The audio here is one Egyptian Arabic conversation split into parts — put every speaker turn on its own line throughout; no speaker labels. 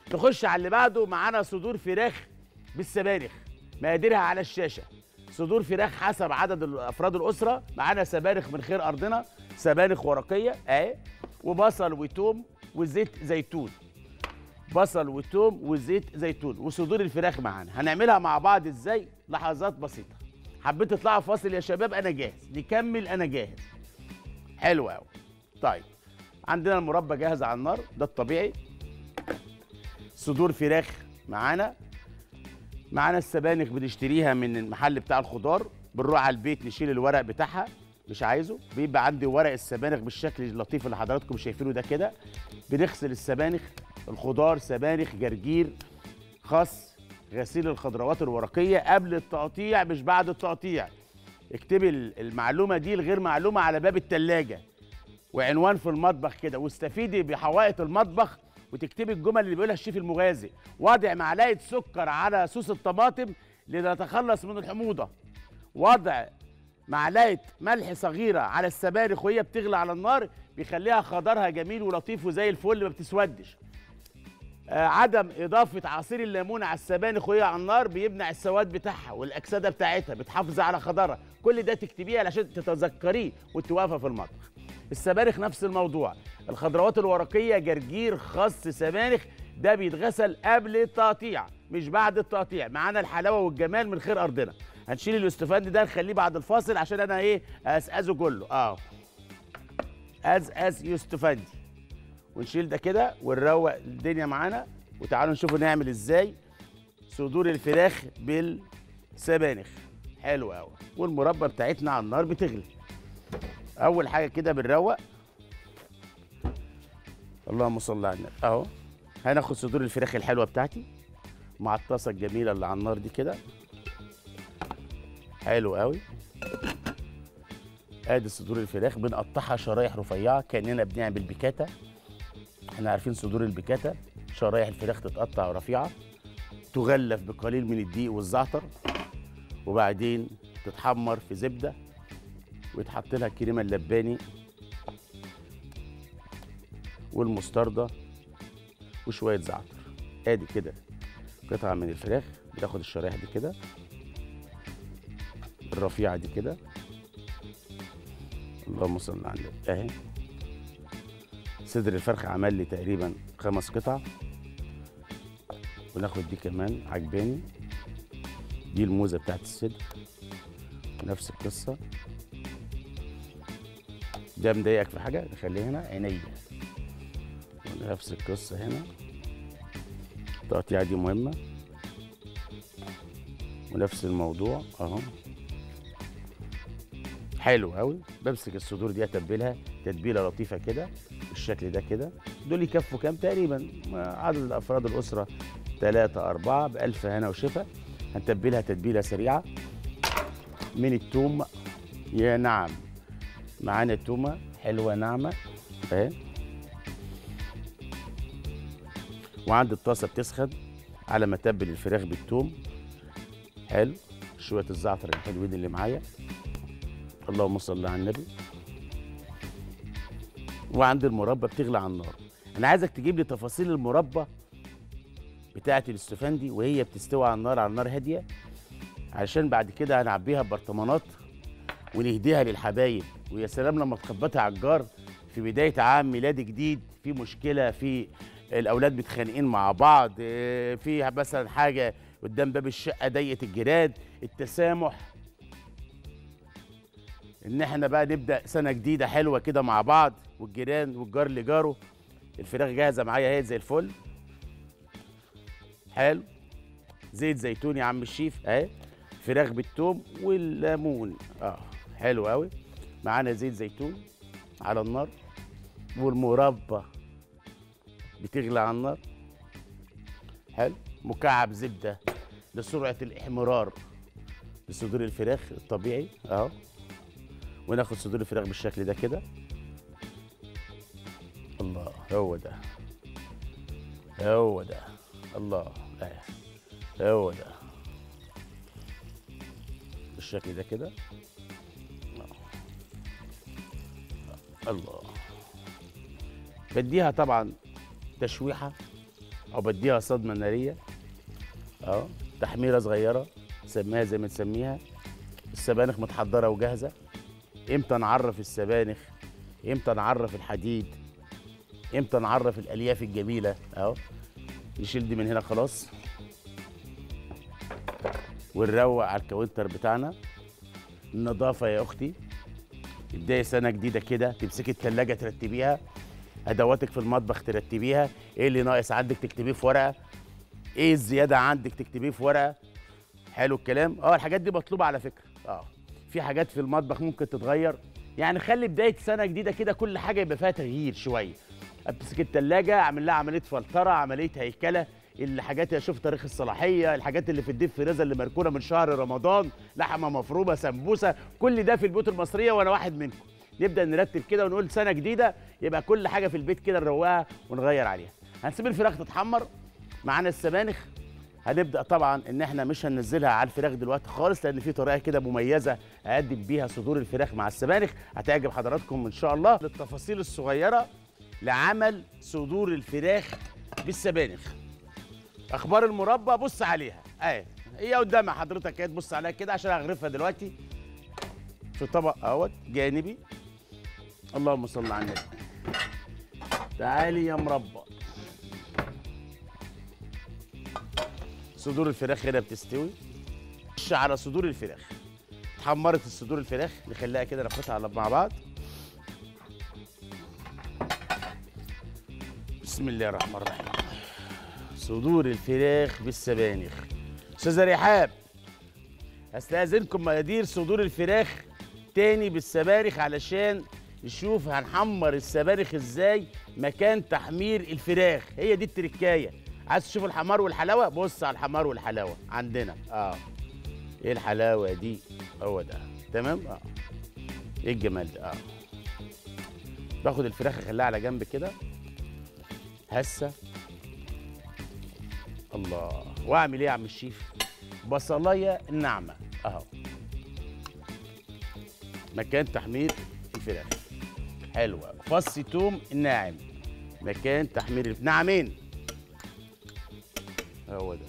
نخش على اللي بعده معانا صدور فراخ بالسبانخ مقاديرها على الشاشه صدور فراخ حسب عدد افراد الاسره معانا سبانخ من خير ارضنا سبانخ ورقيه اهي وبصل وتوم وزيت زيتون بصل وتوم وزيت زيتون وصدور الفراخ معانا هنعملها مع بعض ازاي لحظات بسيطه حبيت تطلعوا فاصل يا شباب انا جاهز نكمل انا جاهز حلو قوي طيب عندنا المربى جاهز على النار ده الطبيعي صدور فراخ معانا معانا السبانخ بنشتريها من المحل بتاع الخضار بنروح على البيت نشيل الورق بتاعها مش عايزه بيبقى عندي ورق السبانخ بالشكل اللطيف اللي حضراتكم شايفينه ده كده بنغسل السبانخ الخضار سبانخ جرجير خس غسيل الخضروات الورقيه قبل التقطيع مش بعد التقطيع اكتبي المعلومه دي الغير معلومه على باب التلاجة وعنوان في المطبخ كده واستفيدي بحوائط المطبخ وتكتبي الجمل اللي بيقولها الشيف المغازي وضع معلقه سكر على صوص الطماطم لنتخلص من الحموضه وضع معلقه ملح صغيره على السبانخ وهي بتغلي على النار بيخليها خضرها جميل ولطيف وزي الفل ما بتسودش آه عدم اضافه عصير الليمون على السبانخ وهي على النار بيمنع السواد بتاعها والاكسده بتاعتها بتحافظ على خضرها كل ده تكتبيه علشان تتذكريه وانت واقفه في المطبخ السبانخ نفس الموضوع الخضروات الورقيه جرجير خس سبانخ ده بيتغسل قبل التقطيع مش بعد التقطيع معانا الحلاوه والجمال من خير ارضنا هنشيل الاستفاد ده نخليه بعد الفاصل عشان انا ايه اسقزه كله اه ازقز يستفندي ونشيل ده كده ونروق الدنيا معانا وتعالوا نشوفوا نعمل ازاي صدور الفراخ بالسبانخ حلو قوي والمربى بتاعتنا على النار بتغلي اول حاجه كده بنروق اللهم صل على النبي اهو هناخد صدور الفراخ الحلوه بتاعتي مع الطاسه الجميله اللي على النار دي كده حلو قوي ادي صدور الفراخ بنقطعها شرايح رفيعه كاننا بنعمل بيكاتا احنا عارفين صدور البيكاتا شرايح الفراخ تتقطع رفيعه تغلف بقليل من الدقيق والزعتر وبعدين تتحمر في زبده ويتحط لها الكريمه اللباني والمستردة وشويه زعتر ادي كده قطعه من الفراخ بتاخد الشرايح دي كده الرفيعه دي كده اللهم صل على النبي اهي صدر الفرخ عمل لي تقريبا خمس قطع وناخد دي كمان عجباني دي الموزه بتاعت الصدر نفس القصه ده مضايقك في حاجه نخليه هنا عينيا نفس القصه هنا التقطيعه دي مهمه ونفس الموضوع اهو حلو قوي بمسك الصدور دي اتبلها تتبيله لطيفه كده بالشكل ده كده دول يكفوا كام تقريبا عدد الافراد الاسره ثلاثة أربعة بألف هنا وشفا هنتبلها تتبيلة سريعة من التوم يا نعم معانا التومة حلوة ناعمة اهي وعند الطاسة بتسخن على ما تبل الفراخ بالتوم حلو شوية الزعتر الحلوين اللي معايا اللهم صل على النبي وعند المربى بتغلى على النار انا عايزك تجيب لي تفاصيل المربى بتاعه الاستفندي وهي بتستوي على النار على النار هاديه علشان بعد كده هنعبيها ببرطمانات ونهديها للحبايب ويا سلام لما تخبطها على الجار في بدايه عام ميلاد جديد في مشكله في الاولاد متخانقين مع بعض إيه، في مثلا حاجه قدام باب الشقه ضيقه الجيران التسامح ان احنا بقى نبدا سنه جديده حلوه كده مع بعض والجيران والجار لجاره الفراخ جاهزه معايا اهي زي الفل حلو زيت زيتون يا عم الشيف اهي فراخ بالثوم والليمون اه حلو قوي معانا زيت زيتون على النار والمربى بتغلى على النار حلو مكعب زبده لسرعه الاحمرار لصدور الفراخ الطبيعي اهو وناخد صدور الفراخ بالشكل ده كده الله هو ده هو ده الله ايه هو ده بالشكل ده كده الله بديها طبعا تشويحه او بديها صدمه ناريه اه تحميره صغيره سميها زي ما تسميها السبانخ متحضره وجاهزه امتى نعرف السبانخ امتى نعرف الحديد امتى نعرف الالياف الجميله اهو نشيل دي من هنا خلاص ونروق على الكاونتر بتاعنا النظافه يا اختي ابداي سنه جديده كده تمسكي التلاجة ترتبيها ادواتك في المطبخ ترتبيها ايه اللي ناقص عندك تكتبيه في ورقه ايه الزياده عندك تكتبيه في ورقه حلو الكلام اه الحاجات دي مطلوبه على فكره اه في حاجات في المطبخ ممكن تتغير يعني خلي بدايه سنه جديده كده كل حاجه يبقى فيها تغيير شويه امسك التلاجة اعمل لها عمليه فلتره عمليه هيكله الحاجات اللي اشوف تاريخ الصلاحيه الحاجات اللي في الديب فريزر اللي مركونه من شهر رمضان لحمه مفرومه سمبوسه كل ده في البيوت المصريه وانا واحد منكم نبدا نرتب كده ونقول سنه جديده يبقى كل حاجه في البيت كده نروقها ونغير عليها هنسيب الفراخ تتحمر معانا السبانخ هنبدا طبعا ان احنا مش هننزلها على الفراخ دلوقتي خالص لان في طريقه كده مميزه اقدم بيها صدور الفراخ مع السبانخ هتعجب حضراتكم ان شاء الله للتفاصيل الصغيره لعمل صدور الفراخ بالسبانخ اخبار المربى بص عليها اهي هي قدام حضرتك اهي تبص عليها كده عشان اغرفها دلوقتي في طبق اهوت جانبي اللهم صل على النبي تعالي يا مربى صدور الفراخ هنا بتستوي خش على صدور الفراخ اتحمرت الصدور الفراخ نخليها كده ناخدها على- مع بعض بسم الله الرحمن الرحيم صدور الفراخ بالسبانخ استاذه رحاب استاذنكم مقادير صدور الفراخ تاني بالسبانخ علشان نشوف هنحمر السبانخ ازاي مكان تحمير الفراخ هي دي التركايه عايز تشوف الحمار والحلاوه بص على الحمار والحلاوه عندنا اه ايه الحلاوه دي هو ده تمام اه ايه الجمال ده اه باخد الفراخ اخليها على جنب كده هسه الله واعمل ايه يا عم الشيف بصلايه الناعمه اهو مكان تحمير الفراخ حلوه فص توم الناعم مكان تحمير الف... ناعمين هو ده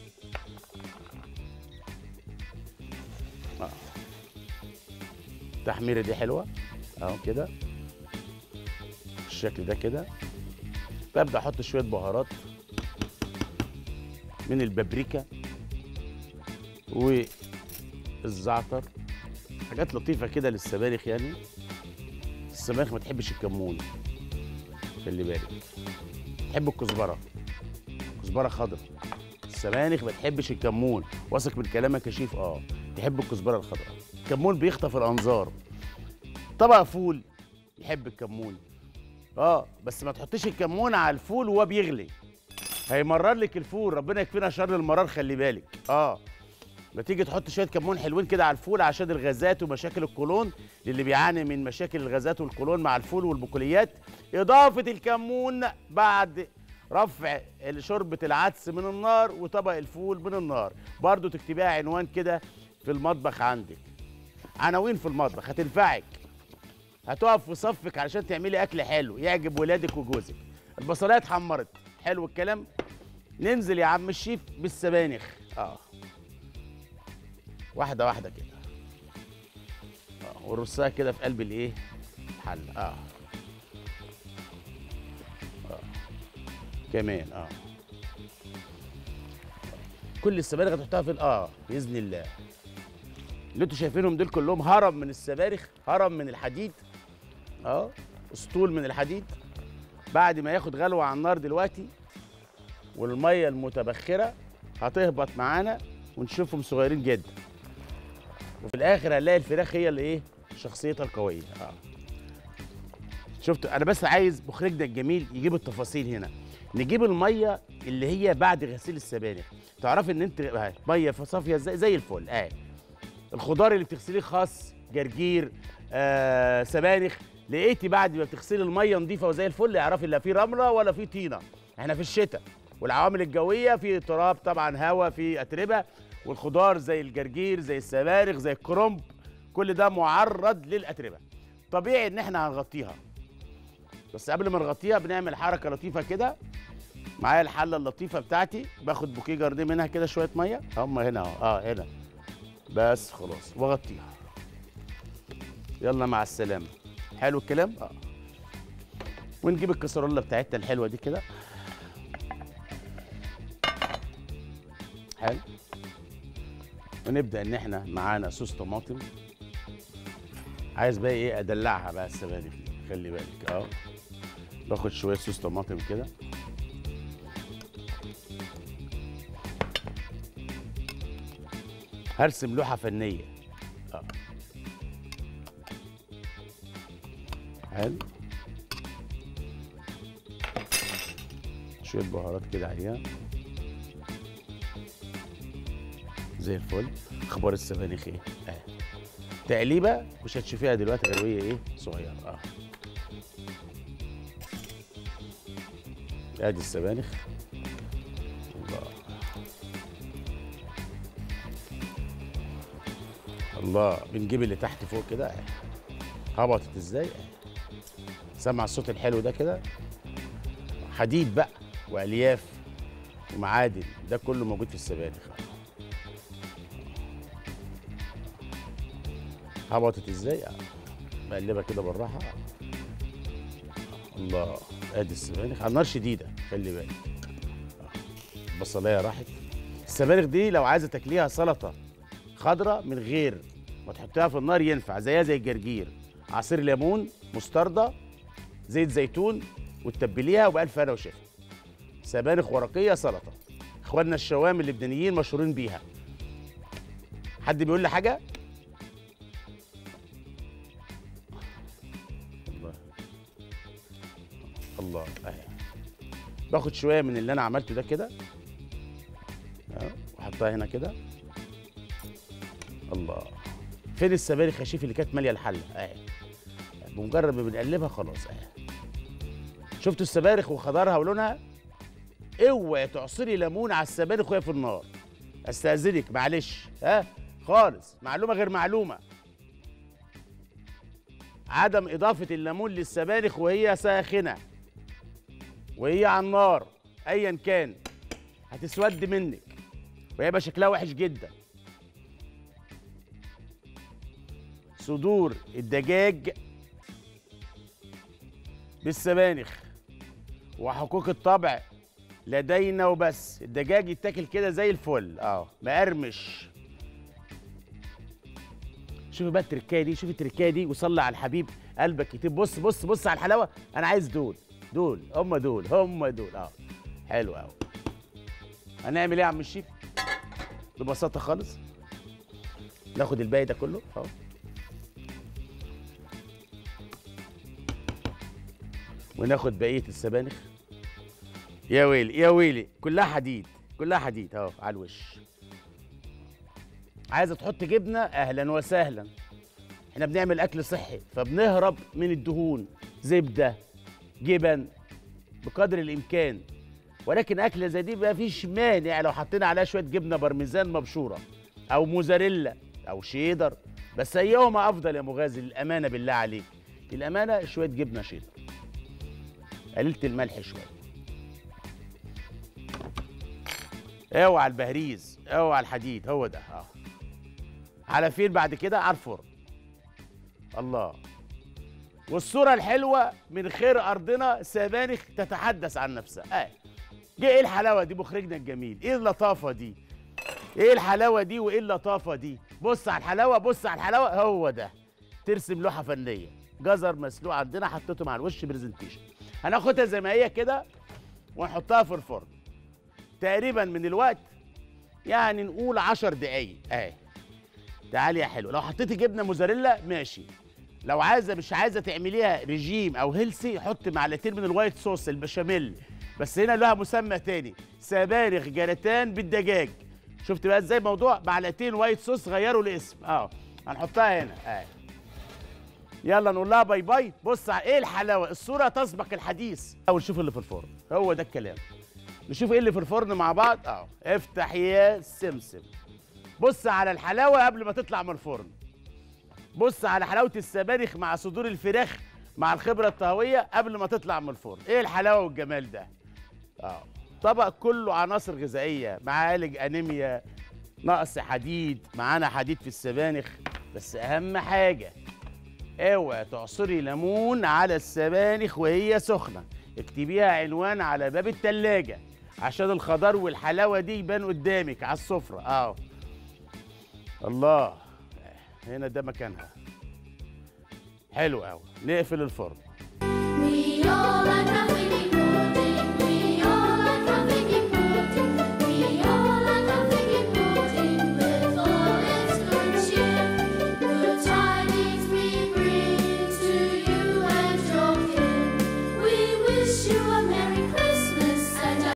آه. التحميره دي حلوه اهو كده بالشكل ده كده ببدا احط شويه بهارات من البابريكا والزعتر حاجات لطيفه كده للسبانخ يعني السبانخ ما تحبش الكمون خلي بالك تحب الكزبره كزبره خضراء السبانخ ما تحبش الكمون واثق من كلامك يا شيف اه تحب الكزبره الخضراء الكمون بيخطف الانظار طبق فول يحب الكمون اه بس ما تحطيش الكمون على الفول وهو بيغلي هيمرر لك الفول ربنا يكفينا شر المرار خلي بالك اه ما تيجي تحط شويه كمون حلوين كده على الفول عشان الغازات ومشاكل القولون للي بيعاني من مشاكل الغازات والقولون مع الفول والبقوليات اضافه الكمون بعد رفع شوربه العدس من النار وطبق الفول من النار برضو تكتبيها عنوان كده في المطبخ عندك عناوين في المطبخ هتنفعك هتقف في صفك علشان تعملي اكل حلو يعجب ولادك وجوزك البصلايه اتحمرت حلو الكلام ننزل يا عم الشيف بالسبانخ اه واحده واحده كده اه ونرصها كده في قلب الايه الحله اه اه كمان اه كل السبانخ هتحطها في ال- اه باذن الله اللي انتوا شايفينهم دول كلهم هرم من السبانخ هرم من الحديد اه اسطول من الحديد بعد ما ياخد غلوه على النار دلوقتي والميه المتبخره هتهبط معانا ونشوفهم صغيرين جدا وفي الاخر هنلاقي الفراخ هي اللي ايه شخصيتها القويه اه شفتوا انا بس عايز مخرجنا الجميل يجيب التفاصيل هنا نجيب الميه اللي هي بعد غسيل السبانخ تعرف ان انت اهي ميه صافيه زي, زي الفل اهي الخضار اللي بتغسليه خاص جرجير آه، سبانخ لقيتي بعد ما بتغسلي الميه نظيفه وزي الفل اعرفي لا في رمله ولا في طينه احنا في الشتاء والعوامل الجويه في تراب طبعا هواء في اتربه والخضار زي الجرجير زي السبانخ زي الكرنب كل ده معرض للاتربه طبيعي ان احنا هنغطيها بس قبل ما نغطيها بنعمل حركه لطيفه كده معايا الحله اللطيفه بتاعتي باخد بوكيه جارديه منها كده شويه ميه هم هنا اهو اه هنا بس خلاص واغطيها يلا مع السلامه حلو الكلام اه ونجيب الكسرولة بتاعتنا الحلوه دي كده حلو ونبدا ان احنا معانا صوص طماطم عايز بقى ايه ادلعها بقى السبانخ دي خلي بالك اه باخد شويه صوص طماطم كده هرسم لوحه فنيه اه حلو شويه بهارات كده عليها زي الفل اخبار السبانخ ايه اه تقليبه مش هتشوفيها دلوقتي غير وهي ايه صغيره اه ادي السبانخ الله الله بنجيب اللي تحت فوق كده اه. هبطت ازاي اه. سمع الصوت الحلو ده كده حديد بقى والياف ومعادن ده كله موجود في السبانخ هبطت ازاي اه. بقلبها كده بالراحه اه. الله ادي السبانخ على نار شديده خلي بالك اه. البصلايه راحت السبانخ دي لو عايزه تاكليها سلطه خضراء من غير ما تحطيها في النار ينفع زيها زي الجرجير عصير ليمون مستردة زيت زيتون وتتبليها وبألف هنا وشفا سبانخ ورقية سلطة اخواننا الشوام اللبنانيين مشهورين بيها حد بيقول لي حاجة؟ الله الله اهي باخد شوية من اللي انا عملته ده كده اهو واحطها هنا كده الله فين السبانخ يا شيف اللي كانت ماليه الحله اهي بمجرد ما بنقلبها خلاص اهي شفتوا السبانخ وخضارها ولونها اوعي تعصري ليمون على السبانخ وهي في النار استاذنك معلش ها خالص معلومه غير معلومه عدم اضافه الليمون للسبانخ وهي ساخنه وهي على النار ايا كان هتسود منك وهيبقى شكلها وحش جدا صدور الدجاج بالسبانخ وحقوق الطبع لدينا وبس الدجاج يتاكل كده زي الفل اه مقرمش شوفي بقى التركايه دي شوفي التركايه دي وصلي على الحبيب قلبك يطيب بص بص بص على الحلاوه انا عايز دول دول هم دول هم دول اه حلو قوي هنعمل ايه يا عم الشيف ببساطه خالص ناخد الباقي ده كله اهو وناخد بقيه السبانخ يا ويلي يا ويلي كلها حديد كلها حديد اهو على الوش عايزه تحط جبنه اهلا وسهلا احنا بنعمل اكل صحي فبنهرب من الدهون زبده جبن بقدر الامكان ولكن اكله زي دي ما فيش مانع لو حطينا عليها شويه جبنه بارميزان مبشوره او موزاريلا او شيدر بس ايهما افضل يا مغازي الامانه بالله عليك الامانه شويه جبنه شيدر قليله الملح شويه اوعى البهريز اوعى الحديد هو ده اه على فين بعد كده على الفرن الله والصورة الحلوة من خير أرضنا سبانخ تتحدث عن نفسها آه. جه إيه الحلاوة دي مخرجنا الجميل إيه اللطافة دي إيه الحلاوة دي وإيه اللطافة دي بص على الحلاوة بص على الحلاوة هو ده ترسم لوحة فنية جزر مسلوق عندنا حطيته مع الوش برزنتيشن هناخدها زي ما هي كده ونحطها في الفرن تقريبا من الوقت يعني نقول 10 دقايق اهي تعالي يا حلو لو حطيتي جبنه موزاريلا ماشي لو عايزه مش عايزه تعمليها ريجيم او هيلسي حط معلقتين من الوايت صوص البشاميل بس هنا لها مسمى تاني سبانخ جراتان بالدجاج شفت بقى ازاي موضوع معلقتين وايت صوص غيروا الاسم اه هنحطها هنا اهي يلا نقول لها باي باي بص على ايه الحلاوه الصوره تسبق الحديث او نشوف اللي في الفرن هو ده الكلام نشوف ايه اللي في الفرن مع بعض اه افتح يا سمسم بص على الحلاوه قبل ما تطلع من الفرن بص على حلاوه السبانخ مع صدور الفراخ مع الخبره الطهويه قبل ما تطلع من الفرن ايه الحلاوه والجمال ده اه طبق كله عناصر غذائيه معالج انيميا نقص حديد معانا حديد في السبانخ بس اهم حاجه اوعى تعصري ليمون على السبانخ وهي سخنه اكتبيها عنوان على باب التلاجة عشان الخضار والحلاوه دي يبان قدامك على السفره اه الله هنا ده مكانها حلو قوي نقفل الفرن
ويومك